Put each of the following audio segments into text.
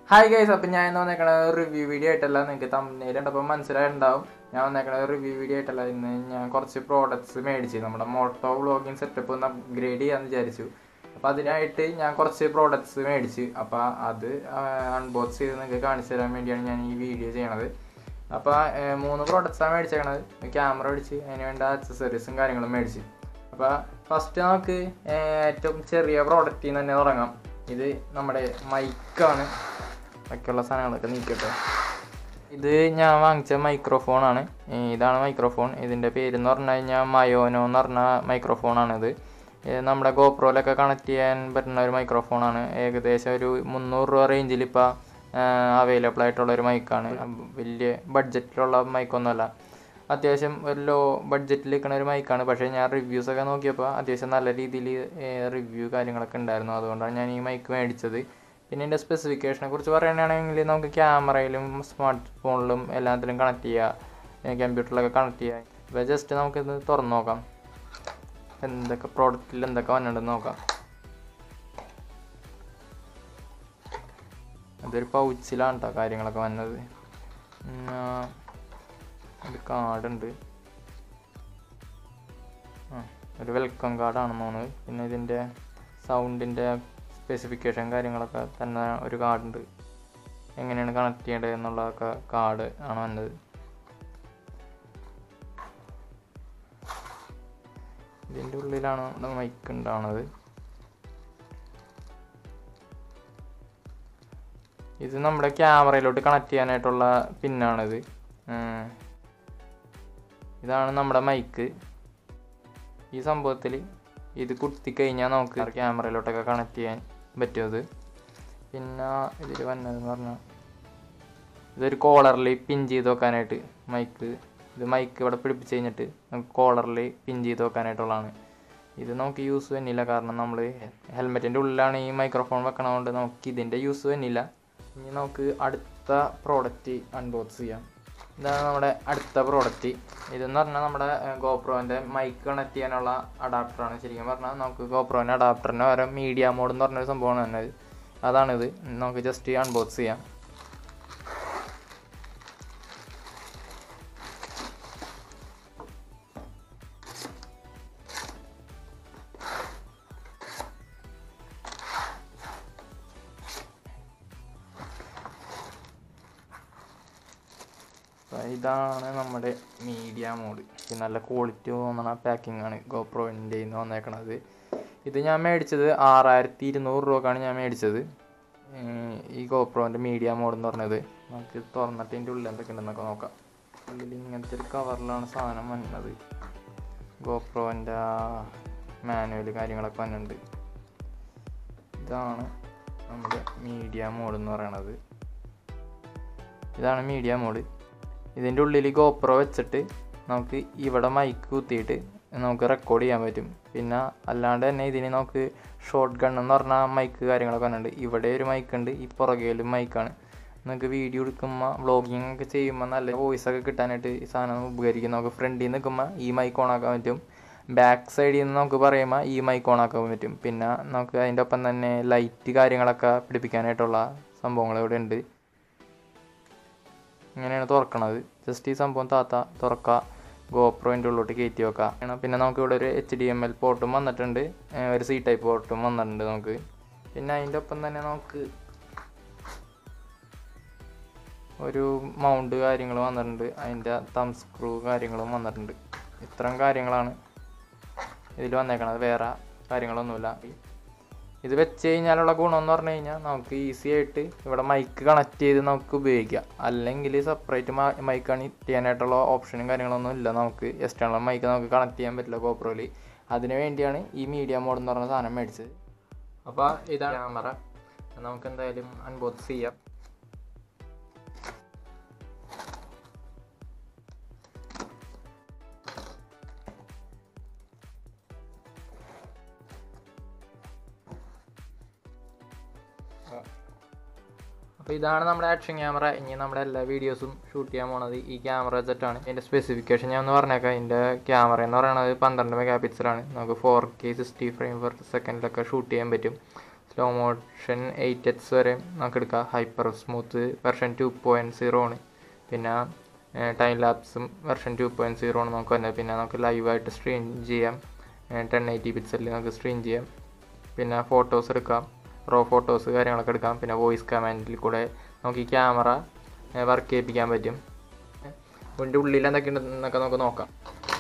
hi guys അപ്പം ഞാൻ ഇന്ന് വന്നേക്കണ റിവ്യൂ വീഡിയോ ആയിട്ടല്ല നിങ്ങൾക്ക് തമ്മിൽ കണ്ടപ്പോൾ മനസ്സിലായിട്ടുണ്ടാവും ഞാൻ വന്നേക്കണ റിവ്യൂ വീഡിയോ ആയിട്ടല്ല ഇന്ന് ഞാൻ കുറച്ച് പ്രോഡക്ട്സ് മേടിച്ചു നമ്മുടെ മോട്ടോ വ്ളോഗിങ് സെറ്റപ്പ് ഒന്ന് അപ്ഗ്രേഡ് ചെയ്യാമെന്ന് വിചാരിച്ചു അപ്പോൾ അതിനായിട്ട് ഞാൻ കുറച്ച് പ്രോഡക്ട്സ് മേടിച്ചു അപ്പോൾ അത് അൺബോക്സ് ചെയ്ത് നിങ്ങൾക്ക് കാണിച്ചു തരാൻ വേണ്ടിയാണ് ഞാൻ ഈ വീഡിയോ ചെയ്യണത് അപ്പോൾ മൂന്ന് പ്രോഡക്ട്സാണ് മേടിച്ചേക്കണത് ക്യാമറ മേടിച്ച് അതിന് വേണ്ട അക്സസറീസും കാര്യങ്ങളും മേടിച്ച് അപ്പോൾ ഫസ്റ്റ് നമുക്ക് ഏർ ഏറ്റവും ചെറിയ പ്രോഡക്റ്റിൽ നിന്ന് തന്നെ തുടങ്ങാം ഇത് നമ്മുടെ മൈക്കാണ് ബാക്കിയുള്ള സാധനങ്ങളൊക്കെ നീക്കട്ടെ ഇത് ഞാൻ വാങ്ങിച്ച മൈക്രോഫോണാണ് ഇതാണ് മൈക്രോഫോൺ ഇതിൻ്റെ പേരെന്ന് പറഞ്ഞു കഴിഞ്ഞാൽ മയോനോ എന്ന് പറഞ്ഞ മൈക്രോഫോണാണിത് ഇത് നമ്മുടെ ഗോപ്രോയിലൊക്കെ കണക്ട് ചെയ്യാൻ പറ്റുന്ന ഒരു മൈക്രോഫോണാണ് ഏകദേശം ഒരു മുന്നൂറ് രൂപ റേഞ്ചിൽ ഇപ്പോൾ അവൈലബിൾ ആയിട്ടുള്ള ഒരു മൈക്കാണ് വലിയ ബഡ്ജറ്റിലുള്ള മൈക്കൊന്നുമല്ല അത്യാവശ്യം ഒരു ലോ ബഡ്ജറ്റിൽ നിൽക്കുന്ന ഒരു മൈക്കാണ് പക്ഷേ ഞാൻ റിവ്യൂസൊക്കെ നോക്കിയപ്പോൾ അത്യാവശ്യം നല്ല രീതിയിൽ റിവ്യൂ കാര്യങ്ങളൊക്കെ ഉണ്ടായിരുന്നു അതുകൊണ്ടാണ് ഞാൻ ഈ മൈക്ക് മേടിച്ചത് പിന്നെ ഇതിൻ്റെ സ്പെസിഫിക്കേഷനെ കുറിച്ച് പറയുകയാണെങ്കിൽ നമുക്ക് ക്യാമറയിലും സ്മാർട്ട് ഫോണിലും എല്ലാത്തിലും കണക്ട് ചെയ്യുക കമ്പ്യൂട്ടറിലൊക്കെ കണക്ട് ചെയ്യുക ഇപ്പോൾ ജസ്റ്റ് നമുക്കിത് തുറന്ന് നോക്കാം എന്തൊക്കെ പ്രോഡക്റ്റിൽ എന്തൊക്കെ വന്നിട്ടുണ്ടെന്ന് നോക്കാം അതൊരു പൗച്ചിലാണ് കേട്ടോ കാര്യങ്ങളൊക്കെ വന്നത് പിന്നെ ഒരു കാർഡുണ്ട് ആ ഒരു വെൽക്കം കാർഡാണെന്ന് തോന്നുന്നത് പിന്നെ ഇതിൻ്റെ സൗണ്ടിൻ്റെ സ്പെസിഫിക്കേഷൻ കാര്യങ്ങളൊക്കെ തന്നെ ഒരു കാർഡുണ്ട് എങ്ങനെയാണ് കണക്ട് ചെയ്യേണ്ടത് എന്നുള്ളതൊക്കെ കാർഡ് ആണ് വന്നത് ഇതിൻ്റെ ഉള്ളിലാണ് മൈക്ക് ഉണ്ടാവുന്നത് ഇത് നമ്മുടെ ക്യാമറയിലോട്ട് കണക്ട് ചെയ്യാനായിട്ടുള്ള പിന്നാണിത് ഇതാണ് നമ്മുടെ മൈക്ക് ഈ സംഭവത്തിൽ ഇത് കുത്തി കഴിഞ്ഞാൽ നമുക്ക് ക്യാമറയിലോട്ടൊക്കെ കണക്ട് ചെയ്യാൻ പറ്റും പിന്നെ ഇതിൽ വന്നതെന്ന് പറഞ്ഞാൽ ഇതൊരു കോളറിൽ പിൻ ചെയ്ത് വെക്കാനായിട്ട് മൈക്ക് ഇത് മൈക്ക് ഇവിടെ പിടിപ്പിച്ച് കഴിഞ്ഞിട്ട് നമുക്ക് കോളറിൽ പിൻ ചെയ്ത് വെക്കാനായിട്ടുള്ളതാണ് ഇത് നമുക്ക് യൂസ് തന്നില്ല കാരണം നമ്മൾ ഹെൽമെറ്റിൻ്റെ ഉള്ളിലാണ് ഈ മൈക്രോഫോൺ വെക്കണതുകൊണ്ട് നമുക്ക് ഇതിൻ്റെ യൂസ് തന്നില്ല ഇനി നമുക്ക് അടുത്ത പ്രോഡക്റ്റ് അൺബോക്സ് ചെയ്യാം ഇതാണ് നമ്മുടെ അടുത്ത പ്രോഡക്റ്റ് ഇതെന്ന് പറഞ്ഞാൽ നമ്മുടെ ഗോപ്രോൻ്റെ മൈക്ക് കണക്ട് ചെയ്യാനുള്ള അഡാപ്റ്ററാണ് ശരിക്കും പറഞ്ഞാൽ നമുക്ക് ഗോപ്രോൻ്റെ അഡാപ്റ്ററിന് പകരം മീഡിയ മോഡ് എന്ന് പറഞ്ഞൊരു സംഭവമാണ് തന്നെ അതാണിത് നമുക്ക് ജസ്റ്റ് അൺബോക്സ് ചെയ്യാം ഇതാണ് നമ്മുടെ മീഡിയ മോഡ് നല്ല ക്വാളിറ്റി തോന്നണ പാക്കിംഗ് ആണ് ഗോപ്രോൻ്റെ നിന്ന് വന്നേക്കണത് ഇത് ഞാൻ മേടിച്ചത് ആറായിരത്തി ഇരുന്നൂറ് രൂപക്കാണ് ഞാൻ മേടിച്ചത് ഈ ഗോപ്രോൻ്റെ മീഡിയ മോഡ് എന്ന് പറഞ്ഞത് നമുക്ക് തുറന്നിട്ട് ഇതിൻ്റെ ഉള്ളിൽ എന്തൊക്കെ ഉണ്ടെന്നൊക്കെ നോക്കാം ഉള്ളിൽ ഇങ്ങനത്തെ ഒരു കവറിലാണ് സാധനം വന്നത് ഗോപ്രോൻ്റെ മാനുവൽ കാര്യങ്ങളൊക്കെ വന്നിട്ടുണ്ട് ഇതാണ് നമ്മുടെ മീഡിയ മോഡ് എന്ന് പറയണത് ഇതാണ് മീഡിയ മോഡ് ഇതിൻ്റെ ഉള്ളിൽ ഗോപ്രോ വെച്ചിട്ട് നമുക്ക് ഇവിടെ മൈക്ക് കുത്തിയിട്ട് നമുക്ക് റെക്കോർഡ് ചെയ്യാൻ പറ്റും പിന്നെ അല്ലാണ്ട് തന്നെ ഇതിന് നമുക്ക് ഷോർട്ട് ഗൺ എന്ന് പറഞ്ഞാൽ മൈക്ക് കാര്യങ്ങളൊക്കെ വന്നിട്ടുണ്ട് ഇവിടെ ഒരു മൈക്ക് ഉണ്ട് ഈ പുറകിലും മൈക്കാണ് നമുക്ക് വീഡിയോ എടുക്കുമ്പോൾ വ്ളോഗിങ് ഒക്കെ ചെയ്യുമ്പോൾ നല്ല വോയിസ് ഒക്കെ കിട്ടാനായിട്ട് ഈ സാധനം ഉപകരിക്കും നമുക്ക് ഫ്രണ്ടിൽ നിന്ന് നിൽക്കുമ്പോൾ ഈ മൈക്ക് ഓൺ ആക്കാൻ പറ്റും ബാക്ക് സൈഡിൽ നിന്ന് നമുക്ക് പറയുമ്പോൾ ഈ മൈക്ക് ഓൺ ആക്കാൻ പറ്റും പിന്നെ നമുക്ക് അതിൻ്റെ ഒപ്പം തന്നെ ലൈറ്റ് കാര്യങ്ങളൊക്കെ പിടിപ്പിക്കാനായിട്ടുള്ള സംഭവങ്ങൾ ഇവിടെ ഉണ്ട് ഇങ്ങനെയാണ് തുറക്കണത് ജസ്റ്റ് ഈ സംഭവം താത്ത തുറക്കുക ഗോപ്രോൻ്റെ ഉള്ളിലോട്ട് കയറ്റി വെക്കുക പിന്നെ നമുക്ക് ഇവിടെ ഒരു എച്ച് ഡി എം എൽ പോർട്ടും വന്നിട്ടുണ്ട് ഒരു സി ടൈപ്പ് പോർട്ടും വന്നിട്ടുണ്ട് നമുക്ക് പിന്നെ അതിൻ്റെ ഒപ്പം തന്നെ നമുക്ക് ഒരു മൗണ്ട് കാര്യങ്ങൾ വന്നിട്ടുണ്ട് അതിൻ്റെ തം സ്ക്രൂ കാര്യങ്ങളും വന്നിട്ടുണ്ട് ഇത്തരം കാര്യങ്ങളാണ് ഇതിൽ വന്നേക്കണത് വേറെ കാര്യങ്ങളൊന്നുമില്ല ഇത് വെച്ച് കഴിഞ്ഞാലുള്ള ഗുണം എന്ന് പറഞ്ഞു കഴിഞ്ഞാൽ നമുക്ക് ഈസി ആയിട്ട് ഇവിടെ മൈക്ക് കണക്ട് ചെയ്ത് നമുക്ക് ഉപയോഗിക്കാം അല്ലെങ്കിൽ സെപ്പറേറ്റ് മൈക്ക് കണക്ട് ചെയ്യാനായിട്ടുള്ള ഓപ്ഷനും കാര്യങ്ങളൊന്നും ഇല്ല നമുക്ക് എക്സ്റ്റേണൽ മൈക്ക് നമുക്ക് കണക്ട് ചെയ്യാൻ പറ്റില്ല ഗോപ്രോയിൽ അതിന് വേണ്ടിയാണ് ഈ മീഡിയ മോഡ് എന്ന് പറഞ്ഞ സാധനം മേടിച്ചത് അപ്പോൾ ഇതാണ് ക്യാമറ നമുക്ക് എന്തായാലും അൺബോക്സ് ചെയ്യാം അപ്പോൾ ഇതാണ് നമ്മുടെ ആക്ഷൻ ക്യാമറ ഇനി നമ്മുടെ എല്ലാ വീഡിയോസും ഷൂട്ട് ചെയ്യാൻ പോണത് ഈ ക്യാമറ വെച്ചിട്ടാണ് ഇതിൻ്റെ സ്പെസിഫിക്കേഷൻ ഞാൻ ഒന്ന് പറഞ്ഞേക്കാം ഇതിൻ്റെ ക്യാമറ എന്ന് പറയുന്നത് പന്ത്രണ്ട് മെഗാ പിക്സലാണ് നമുക്ക് four K sixty frame per സെക്കൻഡിലൊക്കെ ഷൂട്ട് ചെയ്യാൻ പറ്റും സ്ലോ മോഷൻ എയ്റ്റ് എക്സ് വരെ നമുക്ക് എടുക്കാം hyper smooth version two point zero ആണ് പിന്നെ ടൈം ലാപ്സും വെർഷൻ ടു പോയിൻറ്റ് സീറോ ആണ് നമുക്ക് വരുന്നത് പിന്നെ നമുക്ക് ലൈവായിട്ട് സ്ട്രീം ചെയ്യാം ടെൻ എയ്റ്റി പിക്സലിൽ നമുക്ക് സ്ട്രീം ചെയ്യാം പിന്നെ ഫോട്ടോസ് എടുക്കാം റോ ഫോട്ടോസ് കാര്യങ്ങളൊക്കെ എടുക്കാം പിന്നെ വോയിസ് കമാൻഡിൽ കൂടെ നമുക്ക് ഈ ക്യാമറ വർക്ക് ചെയ്യിപ്പിക്കാൻ പറ്റും ഇതിൻ്റെ ഉള്ളിൽ എന്തൊക്കെയുണ്ടെന്നൊക്കെ നമുക്ക് നോക്കാം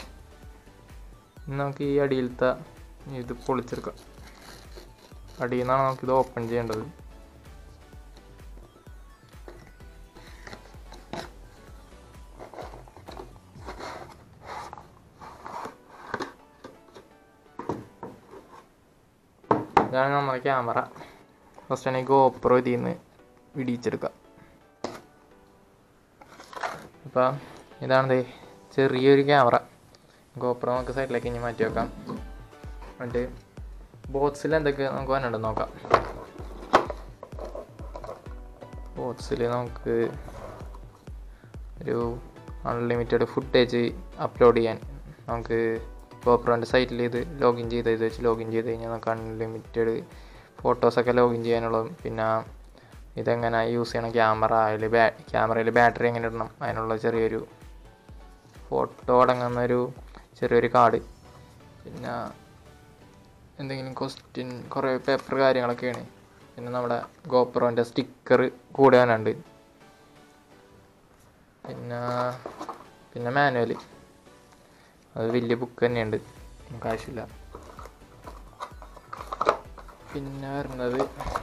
ഇനി നമുക്ക് ഈ അടിയിലത്തെ ഇത് പൊളിച്ചെടുക്കാം അടിയിൽ നിന്നാണ് നമുക്കിത് ഓപ്പൺ ചെയ്യേണ്ടത് ഇതാണ് നമ്മുടെ ക്യാമറ ഫസ്റ്റ് തന്നെ ഗോപ്രോ ഇതിൽ നിന്ന് ഇടിച്ചെടുക്കാം അപ്പോൾ ഇതാണത് ചെറിയൊരു ക്യാമറ ഗോപ്രോ നമുക്ക് സൈഡിലേക്ക് ഇനി മാറ്റി വെക്കാം എന്നിട്ട് ബോക്സിൽ എന്തൊക്കെ നമുക്ക് വന്നിട്ട് നോക്കാം ബോക്സിൽ നമുക്ക് ഒരു അൺലിമിറ്റഡ് ഫുട്ടേജ് അപ്ലോഡ് ചെയ്യാൻ നമുക്ക് ഗോപ്രോൻ്റെ സൈറ്റിൽ ഇത് ലോഗിൻ ചെയ്ത് ഇത് വെച്ച് ലോഗിൻ ചെയ്ത് കഴിഞ്ഞാൽ നമുക്ക് അൺലിമിറ്റഡ് ഫോട്ടോസൊക്കെ ലോഗിൻ ചെയ്യാനുള്ളതും പിന്നെ ഇതെങ്ങനെ യൂസ് ചെയ്യണം ക്യാമറ അതിൽ ബാ ക്യാമറയിൽ ബാറ്ററി എങ്ങനെ ഇടണം അതിനുള്ള ചെറിയൊരു ഫോട്ടോ അടങ്ങുന്ന ഒരു ചെറിയൊരു കാർഡ് പിന്നെ എന്തെങ്കിലും ക്വസ്റ്റ്യൻ കുറേ പേപ്പർ കാര്യങ്ങളൊക്കെയാണ് പിന്നെ നമ്മുടെ ഗോപ്രോൻ്റെ സ്റ്റിക്കർ കൂടാനുണ്ട് പിന്നെ പിന്നെ മാനുവൽ അത് വലിയ ബുക്ക് തന്നെയുണ്ട് നമുക്ക് ആവശ്യമില്ല പിന്നെ വരുന്നത്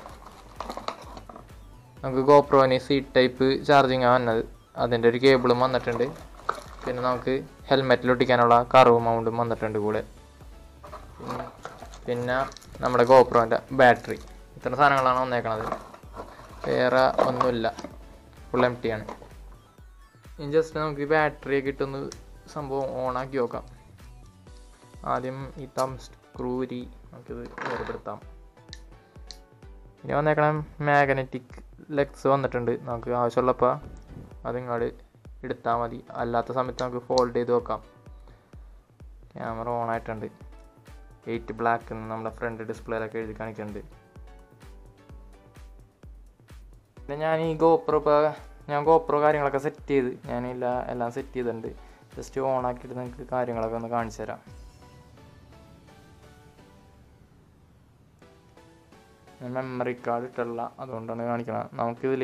നമുക്ക് ഗോപ്രോന് സി ടൈപ്പ് ചാർജിങ് വന്നത് അതിൻ്റെ ഒരു കേബിളും വന്നിട്ടുണ്ട് പിന്നെ നമുക്ക് ഹെൽമെറ്റിൽ ഒട്ടിക്കാനുള്ള കറവ് മൗണ്ടും വന്നിട്ടുണ്ട് കൂടെ പിന്നെ- പിന്നെ നമ്മുടെ ഗോപ്രോൻ്റെ ബാറ്ററി ഇത്ര സാധനങ്ങളാണ് വന്നേക്കണത് വേറെ ഒന്നുമില്ല ഫുൾ എം ടി ആണ് ഇനി ജസ്റ്റ് നമുക്ക് ഈ ബാറ്ററി ഒക്കെ ഇട്ടൊന്ന് സംഭവം ഓണാക്കി നോക്കാം ആദ്യം ഈ തം സ്ക്രൂരി നമുക്കിത് വേർപെടുത്താം ഇനി വന്നേക്കണം മാഗ്നറ്റിക് ലെഗ്സ് വന്നിട്ടുണ്ട് നമുക്ക് ആവശ്യമുള്ളപ്പോൾ അതിങ്ങോട്ട് എടുത്താൽ മതി അല്ലാത്ത സമയത്ത് നമുക്ക് ഫോൾഡ് ചെയ്ത് വെക്കാം ക്യാമറ ഓൺ ആയിട്ടുണ്ട് എയ്റ്റ് ബ്ലാക്ക് എന്ന് നമ്മുടെ ഫ്രണ്ട് ഡിസ്പ്ലേയിലൊക്കെ എഴുതി കാണിക്കുന്നുണ്ട് പിന്നെ ഞാൻ ഈ ഗോപ്രോ ഇപ്പോൾ ഞാൻ ഗോപ്രോ കാര്യങ്ങളൊക്കെ സെറ്റ് ചെയ്ത് ഞാനില്ല എല്ലാം സെറ്റ് ചെയ്തിട്ടുണ്ട് ജസ്റ്റ് ഓൺ ആക്കിയിട്ട് നിങ്ങൾക്ക് കാര്യങ്ങളൊക്കെ ഒന്ന് കാണിച്ചു തരാം ഞാൻ മെമ്മറി കാർഡ് ഇട്ടുള്ള അതുകൊണ്ടാണ് കാണിക്കണത് നമുക്കിതിൽ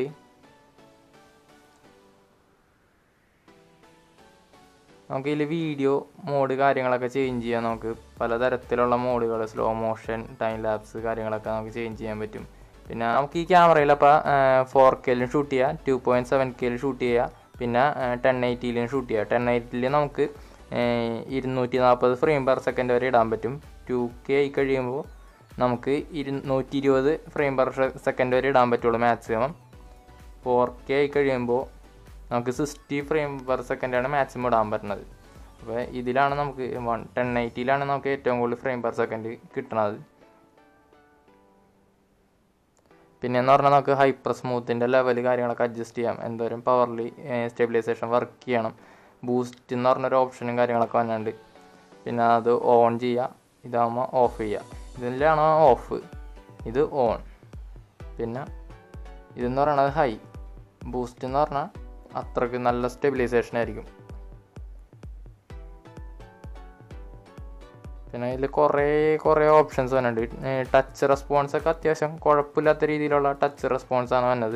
നമുക്ക് ഇതിൽ വീഡിയോ മോഡ് കാര്യങ്ങളൊക്കെ ചേഞ്ച് ചെയ്യാം നമുക്ക് പലതരത്തിലുള്ള മോഡുകൾ സ്ലോ മോഷൻ ടൈം ലാപ്സ് കാര്യങ്ങളൊക്കെ നമുക്ക് ചേഞ്ച് ചെയ്യാൻ പറ്റും പിന്നെ നമുക്ക് ഈ ക്യാമറയിൽ അപ്പോൾ ഫോർ കെയിലും ഷൂട്ട് ചെയ്യാം ടു പോയിൻറ്റ് സെവൻ കെയിൽ ഷൂട്ട് ചെയ്യാം പിന്നെ ടെൻ എയ്റ്റിയിലും ഷൂട്ട് ചെയ്യാം ടെൻ എയ്റ്റിയിൽ നമുക്ക് ഇരുന്നൂറ്റി നാൽപ്പത് ഫ്രെയിം പെർ സെക്കൻഡ് വരെ ഇടാൻ പറ്റും ടു കെ ആയി കഴിയുമ്പോൾ നമുക്ക് ഇരുന്നൂറ്റി ഇരുപത് ഫ്രെയിം പെർ സെക്കൻഡ് വരെ ഇടാൻ പറ്റുള്ളൂ മാക്സിമം ഫോർ കെ ആയി കഴിയുമ്പോൾ നമുക്ക് സിക്സ്റ്റി ഫ്രെയിം പെർ സെക്കൻഡാണ് മാക്സിമം ഇടാൻ പറ്റുന്നത് അപ്പോൾ ഇതിലാണ് നമുക്ക് വൺ ടെൻ എയ്റ്റിയിലാണ് നമുക്ക് ഏറ്റവും കൂടുതൽ ഫ്രെയിം പെർ സെക്കൻഡ് കിട്ടുന്നത് പിന്നെ എന്ന് പറഞ്ഞാൽ നമുക്ക് ഹൈപ്പർ സ്മൂത്തിൻ്റെ ലെവൽ കാര്യങ്ങളൊക്കെ അഡ്ജസ്റ്റ് ചെയ്യാം എന്തോരം പവർലി സ്റ്റെബിലൈസേഷൻ വർക്ക് ചെയ്യണം ബൂസ്റ്റ് എന്ന് പറഞ്ഞൊരു ഓപ്ഷനും കാര്യങ്ങളൊക്കെ വന്നിട്ടുണ്ട് പിന്നെ അത് ഓൺ ചെയ്യുക ഇതാകുമ്പോൾ ഓഫ് ചെയ്യുക ഇതിലാണ് ഓഫ് ഇത് ഓൺ പിന്നെ ഇതെന്ന് പറയണത് ഹൈ ബൂസ്റ്റ് എന്ന് പറഞ്ഞാൽ അത്രയ്ക്ക് നല്ല സ്റ്റെബിലൈസേഷൻ ആയിരിക്കും പിന്നെ ഇതിൽ കുറേ കുറേ ഓപ്ഷൻസ് വന്നിട്ടുണ്ട് ടച്ച് റെസ്പോൺസ് ഒക്കെ അത്യാവശ്യം കുഴപ്പമില്ലാത്ത രീതിയിലുള്ള ടച്ച് റെസ്പോൺസ് ആണ് വന്നത്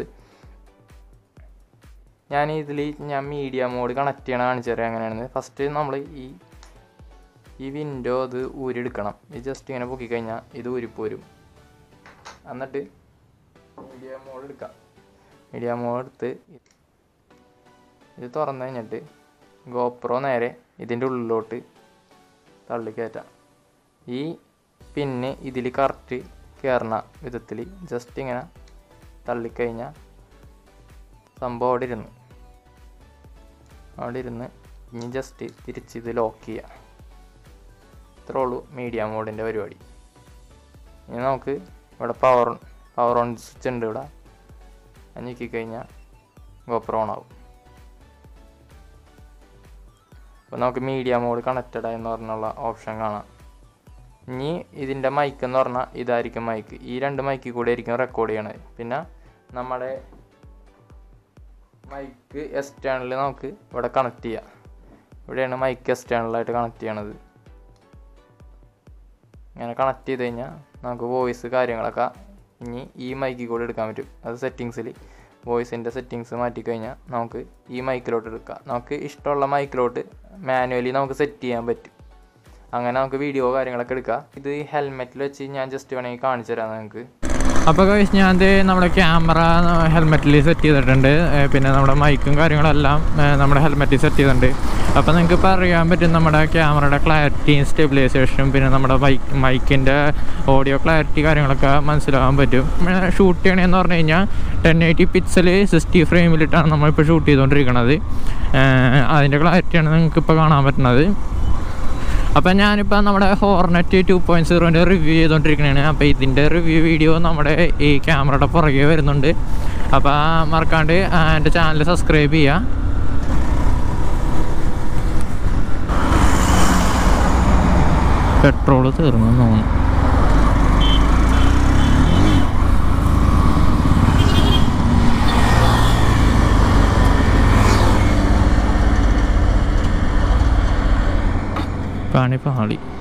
ഞാൻ ഇതിൽ ഞാൻ മീഡിയ മോഡ് കണക്ട് ചെയ്യണ കാണിച്ചു തരാം എങ്ങനെയാണെന്ന് ഫസ്റ്റ് നമ്മൾ ഈ ഈ വിൻഡോ അത് ഊരിയെടുക്കണം ഇത് ജസ്റ്റ് ഇങ്ങനെ പൊക്കി കഴിഞ്ഞാൽ ഇത് ഊരിപ്പോരും എന്നിട്ട് മീഡിയ മോഡ് എടുക്കാം മീഡിയ മോഡ് എടുത്ത് ഇത് തുറന്നു കഴിഞ്ഞിട്ട് ഗോപ്രോ നേരെ ഇതിൻ്റെ ഉള്ളിലോട്ട് തള്ളി കയറ്റാം ഈ പിന്ന് ഇതിൽ കറക്റ്റ് കയറണ വിധത്തിൽ ജസ്റ്റ് ഇങ്ങനെ തള്ളിക്കഴിഞ്ഞാൽ സംഭവം അവിടെ ഇരുന്ന് അവിടെ ഇരുന്ന് ഇനി ജസ്റ്റ് തിരിച്ച് ഇത് ലോക്ക് ചെയ്യുക ഇത്രേ ഉള്ളൂ മീഡിയ മോഡിൻ്റെ പരിപാടി ഇനി നമുക്ക് ഇവിടെ പവർ പവർ ഓൺ സ്വിച്ച് ഉണ്ട് ഇവിടെ അത് ഞെക്കിക്കഴിഞ്ഞാൽ ഗോപ്രോ ഓൺ ആവും അപ്പോൾ നമുക്ക് മീഡിയ മോഡ് കണക്റ്റഡ് എന്ന് പറഞ്ഞുള്ള ഓപ്ഷൻ കാണാം ഇനി ഇതിൻ്റെ മൈക്ക് എന്ന് പറഞ്ഞാൽ ഇതായിരിക്കും മൈക്ക് ഈ രണ്ട് മൈക്കിൽ കൂടെ ആയിരിക്കും റെക്കോർഡ് ചെയ്യണത് പിന്നെ നമ്മുടെ മൈക്ക് എക്സ്റ്റേണൽ നമുക്ക് ഇവിടെ കണക്ട് ചെയ്യാം ഇവിടെയാണ് മൈക്ക് എക്സ്റ്റേണലായിട്ട് കണക്ട് ചെയ്യണത് ഇങ്ങനെ കണക്ട് ചെയ്ത് കഴിഞ്ഞാൽ നമുക്ക് വോയിസ് കാര്യങ്ങളൊക്കെ ഇനി ഈ മൈക്കിൽ കൂടെ എടുക്കാൻ പറ്റും അത് സെറ്റിങ്സിൽ വോയിസിൻ്റെ സെറ്റിങ്സ് മാറ്റിക്കഴിഞ്ഞാൽ നമുക്ക് ഈ മൈക്കിലോട്ട് എടുക്കാം നമുക്ക് ഇഷ്ടമുള്ള മൈക്കിലോട്ട് മാനുവലി നമുക്ക് സെറ്റ് ചെയ്യാൻ പറ്റും അങ്ങനെ നമുക്ക് വീഡിയോ കാര്യങ്ങളൊക്കെ എടുക്കാം ഇത് ഹെൽമെറ്റിൽ വെച്ച് ഞാൻ ജസ്റ്റ് വേണമെങ്കിൽ കാണിച്ചു തരാം നിങ്ങൾക്ക് അപ്പോൾ കഴിച്ച് ഞാൻ ദേ നമ്മുടെ ക്യാമറ ഹെൽമെറ്റിൽ സെറ്റ് ചെയ്തിട്ടുണ്ട് ഏ, പിന്നെ നമ്മുടെ മൈക്കും കാര്യങ്ങളെല്ലാം ഏ, നമ്മുടെ ഹെൽമെറ്റിൽ സെറ്റ് ചെയ്തിട്ടുണ്ട് അപ്പോൾ നിങ്ങൾക്ക് ഇപ്പോൾ അറിയാൻ പറ്റും നമ്മുടെ ക്യാമറയുടെ ക്ലാരിറ്റിയും സ്റ്റെബിലൈസേഷനും പിന്നെ നമ്മുടെ മൈക്ക് മൈക്കിൻ്റെ ഓഡിയോ ക്ലാരിറ്റി കാര്യങ്ങളൊക്കെ മനസ്സിലാകാൻ പറ്റും ഷൂട്ട് ചെയ്യണമെന്ന് പറഞ്ഞു കഴിഞ്ഞാൽ ടെൻ എയ്റ്റി പിക്സൽ സിക്സ്റ്റി ഫ്രെയിമിലിട്ടാണ് നമ്മളിപ്പോൾ ഷൂട്ട് ചെയ്തുകൊണ്ടിരിക്കുന്നത് അതിൻ്റെ ക്ലാരിറ്റിയാണ് നിങ്ങൾക്ക് ഇപ്പോൾ കാണാൻ പറ്റുന്നത് അപ്പം ഞാനിപ്പോൾ നമ്മുടെ ഹോർനെറ്റ് ടു പോയിൻറ്റ് സീറോൻ്റെ റിവ്യൂ ചെയ്തുകൊണ്ടിരിക്കുകയാണ് അപ്പോൾ ഇതിൻ്റെ റിവ്യൂ വീഡിയോ നമ്മുടെ ഈ ക്യാമറയുടെ പുറകെ വരുന്നുണ്ട് അപ്പോൾ മറക്കാണ്ട് ആ, എൻ്റെ ചാനൽ സബ്സ്ക്രൈബ് ചെയ്യുക പെട്രോൾ തീർന്നു എന്ന് തോന്നുന്നു പണി പാളി